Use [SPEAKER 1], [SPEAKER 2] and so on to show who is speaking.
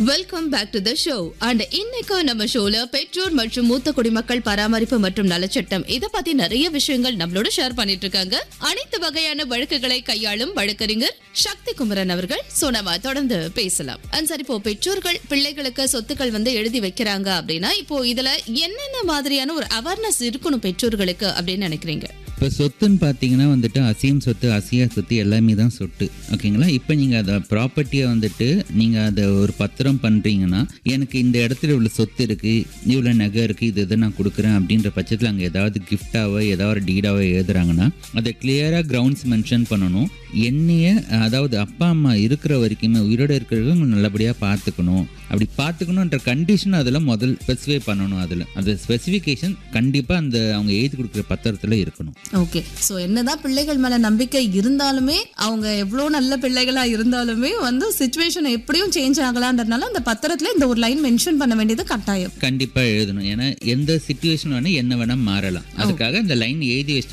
[SPEAKER 1] welcome back to the show and இன்னைக்கு நம்ம ஷோல பெற்றோர் மற்றும் மூத்த குடிமக்கள் பராமரிப்பு மற்றும் நலச்சட்டம் இத பத்தி நிறைய விஷயங்கள் நம்மளோட ஷேர் பண்ணிட்டு இருக்காங்க அனைத்து வகையான வழக்குகளை கையாளும் வழக்கறிஞர் சக்தி குமரன் அவர்கள் சோ நம்ம தொடர்ந்து பேசலாம் அண்ட் சரி இப்போ பெற்றோர்கள் பிள்ளைகளுக்கு சொத்துக்கள் வந்து எழுதி வைக்கிறாங்க அப்படின்னா இப்போ இதுல என்னென்ன மாதிரியான ஒரு அவேர்னஸ் இருக்கணும் பெற்றோர்களுக்கு அப்படின்னு நினைக்கிறீங்க
[SPEAKER 2] இப்போ சொத்துன்னு பார்த்தீங்கன்னா வந்துட்டு அசியம் சொத்து அசியா சொத்து எல்லாமே தான் சொத்து ஓகேங்களா இப்போ நீங்கள் அதை ப்ராப்பர்ட்டியை வந்துட்டு நீங்கள் அதை ஒரு பத்திரம் பண்ணுறீங்கன்னா எனக்கு இந்த இடத்துல இவ்வளோ சொத்து இருக்குது இவ்வளோ நகை இருக்குது இது இதை நான் கொடுக்குறேன் அப்படின்ற பட்சத்தில் அங்கே ஏதாவது கிஃப்டாவோ ஏதாவது ஒரு டீடாவோ எழுதுறாங்கன்னா அதை கிளியராக கிரவுண்ட்ஸ் மென்ஷன் பண்ணணும் என்னைய அதாவது அப்பா அம்மா இருக்கிற வரைக்குமே உயிரோடு இருக்கிறவங்க நல்லபடியாக பார்த்துக்கணும் அப்படி பார்த்துக்கணுன்ற கண்டிஷன் அதில் முதல் ஸ்பெசிஃபை பண்ணணும் அதில் அந்த ஸ்பெசிஃபிகேஷன் கண்டிப்பாக அந்த அவங்க எழுதி கொடுக்குற பத்திரத்தில் இருக்கணும்
[SPEAKER 1] ஓகே சோ என்னதான் பிள்ளைகள் மேல நம்பிக்கை இருந்தாலுமே அவங்க எவ்வளவு நல்ல பிள்ளைகளா இருந்தாலுமே வந்து சுச்சுவேஷன் எப்படியும் சேஞ்ச் ஆகலான்றதுனால அந்த பத்திரத்துல இந்த ஒரு லைன் மென்ஷன் பண்ண வேண்டியது கட்டாயம்
[SPEAKER 2] கண்டிப்பாக எழுதணும் ஏன்னா எந்த சுச்சுவேஷன் வேணால் என்ன வேணால் மாறலாம் அதுக்காக அந்த லைன் எழுதி வச்சு